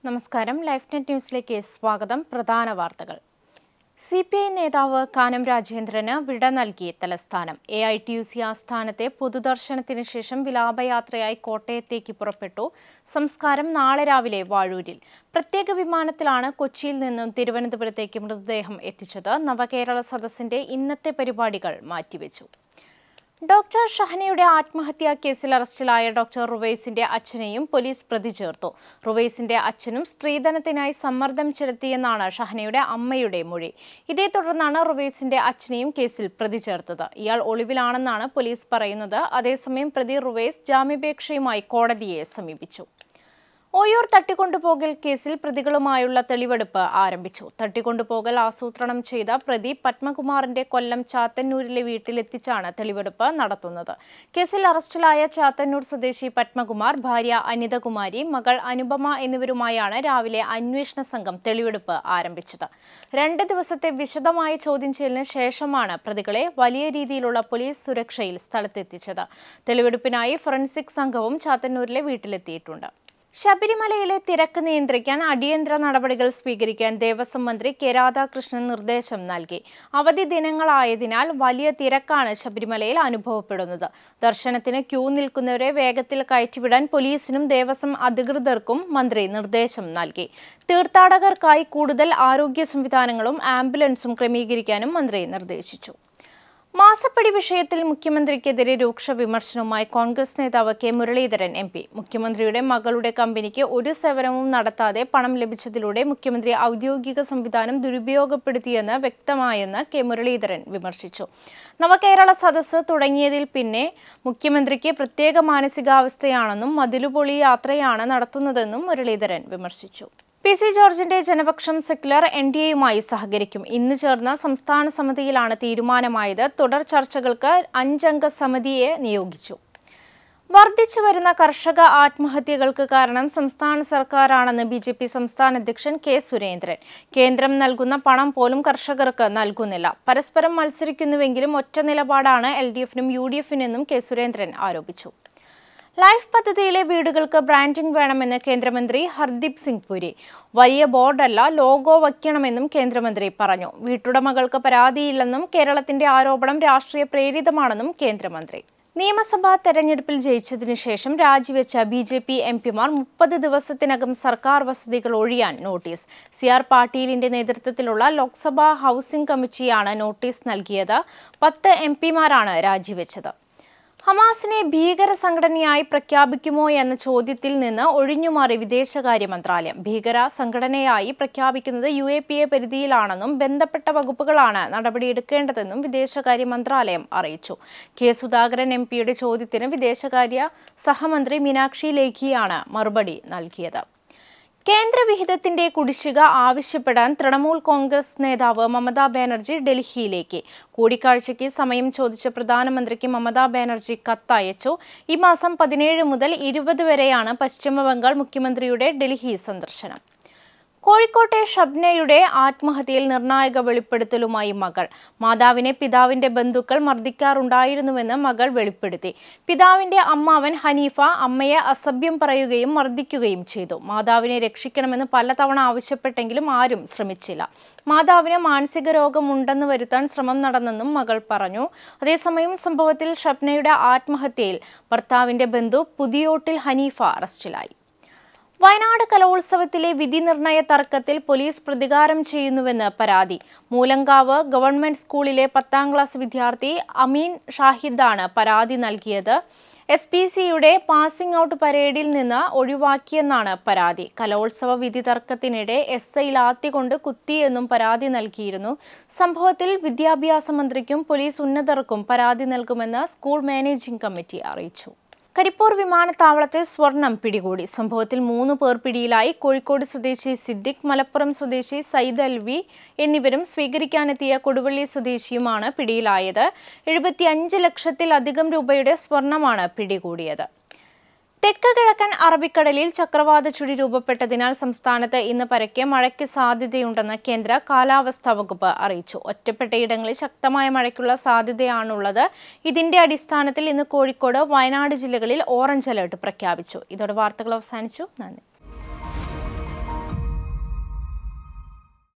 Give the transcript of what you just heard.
നമസ്കാരം life net ന്യൂസിലേക്ക് സ്വാഗതം പ്രധാന വാർത്തകൾ സി പി ഐ നേതാവ് കാനം രാജേന്ദ്രന് വിട നൽകി തലസ്ഥാനം A I T U C ആസ്ഥാനത്തെ പൊതുദർശനത്തിന് ശേഷം വിലാപയാത്രയായി കോട്ടയത്തേക്ക് പുറപ്പെട്ടു സംസ്കാരം നാളെ രാവിലെ വാഴൂരിൽ പ്രത്യേക വിമാനത്തിലാണ് കൊച്ചിയിൽ നിന്നും തിരുവനന്തപുരത്തേക്ക് മൃതദേഹം എത്തിച്ചത് നവകേരള സദസ്സിന്റെ ഇന്നത്തെ പരിപാടികൾ മാറ്റിവെച്ചു ഡോക്ടർ ഷഹനയുടെ ആത്മഹത്യാ കേസിൽ അറസ്റ്റിലായ ഡോക്ടർ റുവൈസിന്റെ അച്ഛനെയും പോലീസ് പ്രതി ചേർത്തു റുവൈസിന്റെ അച്ഛനും സ്ത്രീധനത്തിനായി സമ്മർദ്ദം ചെലുത്തിയെന്നാണ് ഷഹനയുടെ അമ്മയുടെ മൊഴി ഇതേ തുടർന്നാണ് റുവൈസിന്റെ അച്ഛനെയും കേസിൽ പ്രതി ചേർത്തത് ഇയാൾ ഒളിവിലാണെന്നാണ് പോലീസ് പറയുന്നത് അതേസമയം പ്രതി റുവൈസ് ജാമ്യാപേക്ഷയുമായി കോടതിയെ സമീപിച്ചു ഓയൂർ തട്ടിക്കൊണ്ടുപോകൽ കേസിൽ പ്രതികളുമായുള്ള തെളിവെടുപ്പ് ആരംഭിച്ചു തട്ടിക്കൊണ്ടുപോകൽ ആസൂത്രണം ചെയ്ത പ്രതി പത്മകുമാറിന്റെ കൊല്ലം ചാത്തന്നൂരിലെ വീട്ടിലെത്തിച്ചാണ് തെളിവെടുപ്പ് നടത്തുന്നത് കേസിൽ അറസ്റ്റിലായ ചാത്തന്നൂർ സ്വദേശി പത്മകുമാർ ഭാര്യ അനിതകുമാരി മകൾ അനുപമ എന്നിവരുമായാണ് രാവിലെ അന്വേഷണ സംഘം തെളിവെടുപ്പ് ആരംഭിച്ചത് രണ്ട് ദിവസത്തെ വിശദമായ ചോദ്യം ചെയ്യലിന് ശേഷമാണ് പ്രതികളെ വലിയ രീതിയിലുള്ള പോലീസ് സുരക്ഷയിൽ സ്ഥലത്തെത്തിച്ചത് തെളിവെടുപ്പിനായി ഫോറൻസിക് സംഘവും ചാത്തന്നൂരിലെ വീട്ടിലെത്തിയിട്ടുണ്ട് ശബരിമലയിലെ തിരക്ക് നിയന്ത്രിക്കാൻ അടിയന്തര നടപടികൾ സ്വീകരിക്കാൻ ദേവസ്വം മന്ത്രി കെ രാധാകൃഷ്ണൻ നിർദ്ദേശം നൽകി അവധി ദിനങ്ങളായതിനാൽ വലിയ തിരക്കാണ് ശബരിമലയിൽ അനുഭവപ്പെടുന്നത് ദർശനത്തിന് ക്യൂ നിൽക്കുന്നവരെ വേഗത്തിൽ കയറ്റിവിടാൻ പോലീസിനും ദേവസ്വം അധികൃതർക്കും മന്ത്രി നിർദ്ദേശം നൽകി തീർത്ഥാടകർക്കായി കൂടുതൽ ആരോഗ്യ സംവിധാനങ്ങളും ആംബുലൻസും ക്രമീകരിക്കാനും മന്ത്രി നിർദ്ദേശിച്ചു മാസപ്പടി വിഷയത്തിൽ മുഖ്യമന്ത്രിക്കെതിരെ രൂക്ഷ വിമർശനവുമായി കോൺഗ്രസ് നേതാവ് കെ മുരളീധരൻ എം പി മുഖ്യമന്ത്രിയുടെ മകളുടെ കമ്പനിക്ക് ഒരു സേവനവും നടത്താതെ പണം ലഭിച്ചതിലൂടെ മുഖ്യമന്ത്രി ഔദ്യോഗിക സംവിധാനം ദുരുപയോഗപ്പെടുത്തിയെന്ന് വ്യക്തമായെന്ന് കെ മുരളീധരൻ വിമർശിച്ചു നവകേരള സദസ്സ് തുടങ്ങിയതിൽ പിന്നെ മുഖ്യമന്ത്രിക്ക് പ്രത്യേക മാനസികാവസ്ഥയാണെന്നും മതിലുപൊളി യാത്രയാണ് നടത്തുന്നതെന്നും മുരളീധരൻ വിമർശിച്ചു പി സി ജോർജിന്റെ ജനപക്ഷം സെക്യുലർ എൻ ഡി എയുമായി സഹകരിക്കും ഇന്ന് ചേർന്ന സംസ്ഥാന സമിതിയിലാണ് തീരുമാനമായത് തുടർ ചർച്ചകൾക്ക് അഞ്ചംഗ സമിതിയെ നിയോഗിച്ചു വർദ്ധിച്ചു വരുന്ന കർഷക ആത്മഹത്യകൾക്ക് കാരണം സംസ്ഥാന സർക്കാരാണെന്ന് ബി ജെ പി സംസ്ഥാന അധ്യക്ഷൻ കെ സുരേന്ദ്രൻ കേന്ദ്രം നൽകുന്ന പണം പോലും കർഷകർക്ക് നൽകുന്നില്ല പരസ്പരം മത്സരിക്കുന്നുവെങ്കിലും ഒറ്റ നിലപാടാണ് എൽ ഡി എഫിനും യു ഡി എഫിനെന്നും കെ സുരേന്ദ്രൻ ആരോപിച്ചു ലൈഫ് പദ്ധതിയിലെ വീടുകൾക്ക് ബ്രാൻഡിംഗ് വേണമെന്ന് കേന്ദ്രമന്ത്രി ഹർദീപ് സിംഗ് പുരി വലിയ ബോർഡല്ല ലോഗോ വയ്ക്കണമെന്നും കേന്ദ്രമന്ത്രി പറഞ്ഞു വീട്ടുടമകൾക്ക് പരാതിയില്ലെന്നും കേരളത്തിന്റെ ആരോപണം രാഷ്ട്രീയ പ്രേരിതമാണെന്നും കേന്ദ്രമന്ത്രി നിയമസഭാ തെരഞ്ഞെടുപ്പിൽ ജയിച്ചതിനു ശേഷം രാജിവെച്ച ബി ജെ പി എം പിമാർ മുപ്പത് ദിവസത്തിനകം സർക്കാർ വസതികൾ ഒഴിയാൻ നോട്ടീസ് സി ആർ പാട്ടീലിന്റെ നേതൃത്വത്തിലുള്ള ലോക്സഭാ ഹൌസിംഗ് കമ്മിറ്റിയാണ് നോട്ടീസ് നൽകിയത് പത്ത് എം പിമാരാണ് രാജിവെച്ചത് ഹമാസിനെ ഭീകര സംഘടനയായി പ്രഖ്യാപിക്കുമോ എന്ന ചോദ്യത്തിൽ നിന്ന് ഒഴിഞ്ഞുമാറി വിദേശകാര്യ മന്ത്രാലയം ഭീകര സംഘടനയായി പ്രഖ്യാപിക്കുന്നത് യു എ പി എ പരിധിയിലാണെന്നും ബന്ധപ്പെട്ട വകുപ്പുകളാണ് നടപടിയെടുക്കേണ്ടതെന്നും വിദേശകാര്യ മന്ത്രാലയം അറിയിച്ചു കെ സുധാകരൻ എം പിയുടെ ചോദ്യത്തിന് വിദേശകാര്യ സഹമന്ത്രി മീനാക്ഷി ലേഖിയാണ് മറുപടി നൽകിയത് കേന്ദ്രവിഹിതത്തിന്റെ കുടിശ്ശിക ആവശ്യപ്പെടാൻ തൃണമൂൽ കോൺഗ്രസ് നേതാവ് മമതാ ബാനർജി ഡൽഹിയിലേക്ക് കൂടിക്കാഴ്ചയ്ക്ക് സമയം ചോദിച്ച പ്രധാനമന്ത്രിക്ക് മമതാ ബാനർജി കത്തയച്ചു ഈ മാസം പതിനേഴ് മുതൽ ഇരുപത് വരെയാണ് പശ്ചിമബംഗാൾ മുഖ്യമന്ത്രിയുടെ ഡൽഹി സന്ദർശനം കോഴിക്കോട്ടെ ഷബ്നയുടെ ആത്മഹത്യയിൽ നിർണായക വെളിപ്പെടുത്തലുമായി മകൾ മാതാവിനെ പിതാവിന്റെ ബന്ധുക്കൾ മർദ്ദിക്കാറുണ്ടായിരുന്നുവെന്ന് മകൾ വെളിപ്പെടുത്തി പിതാവിന്റെ അമ്മാവൻ ഹനീഫ അമ്മയെ അസഭ്യം പറയുകയും മർദ്ദിക്കുകയും ചെയ്തു മാതാവിനെ രക്ഷിക്കണമെന്ന് പലതവണ ആവശ്യപ്പെട്ടെങ്കിലും ആരും ശ്രമിച്ചില്ല മാതാവിന് മാനസിക രോഗമുണ്ടെന്ന് വരുത്താൻ ശ്രമം നടന്നെന്നും മകൾ പറഞ്ഞു അതേസമയം സംഭവത്തിൽ ഷബ്നയുടെ ആത്മഹത്യയിൽ ഭർത്താവിന്റെ ബന്ധു പുതിയോട്ടിൽ ഹനീഫ അറസ്റ്റിലായി വയനാട് കലോത്സവത്തിലെ വിധി നിർണയ തർക്കത്തിൽ പോലീസ് പ്രതികാരം ചെയ്യുന്നുവെന്ന് പരാതി മൂലങ്കാവ് ഗവൺമെന്റ് സ്കൂളിലെ പത്താം ക്ലാസ് വിദ്യാർത്ഥി അമീൻ ഷാഹിദാണ് പരാതി നൽകിയത് എസ് പി സിയുടെ പാസിംഗ് ഔട്ട് പരേഡിൽ നിന്ന് ഒഴിവാക്കിയെന്നാണ് പരാതി കലോത്സവ വിധി തർക്കത്തിനിടെ എസ് ഐ ലാത്തികൊണ്ട് കുത്തിയെന്നും പരാതി നൽകിയിരുന്നു സംഭവത്തിൽ വിദ്യാഭ്യാസ മന്ത്രിക്കും പോലീസ് ഉന്നതർക്കും പരാതി നൽകുമെന്ന് സ്കൂൾ മാനേജിംഗ് കമ്മിറ്റി അറിയിച്ചു കരിപ്പൂർ വിമാനത്താവളത്തിൽ സ്വർണം പിടികൂടി സംഭവത്തിൽ മൂന്ന് പേർ പിടിയിലായി കോഴിക്കോട് സ്വദേശി സിദ്ദിഖ് മലപ്പുറം സ്വദേശി സയ്യിദ് അൽവി എന്നിവരും സ്വീകരിക്കാനെത്തിയ കൊടുവള്ളി സ്വദേശിയുമാണ് പിടിയിലായത് എഴുപത്തിയഞ്ച് ലക്ഷത്തിലധികം രൂപയുടെ സ്വർണമാണ് പിടികൂടിയത് തെക്ക് കിഴക്കൻ അറബിക്കടലിൽ ചക്രവാത ചുഴി രൂപപ്പെട്ടതിനാൽ സംസ്ഥാനത്ത് ഇന്ന് പരക്കെ മഴയ്ക്ക് സാധ്യതയുണ്ടെന്ന് കേന്ദ്ര കാലാവസ്ഥാ വകുപ്പ് അറിയിച്ചു ഒറ്റപ്പെട്ടയിടങ്ങളിൽ ശക്തമായ മഴയ്ക്കുള്ള സാധ്യതയാണുള്ളത് ഇതിന്റെ അടിസ്ഥാനത്തിൽ ഇന്ന് കോഴിക്കോട് വയനാട് ജില്ലകളിൽ ഓറഞ്ച് അലർട്ട് പ്രഖ്യാപിച്ചു ഇതോടെ വാർത്തകൾ അവസാനിച്ചു നന്ദി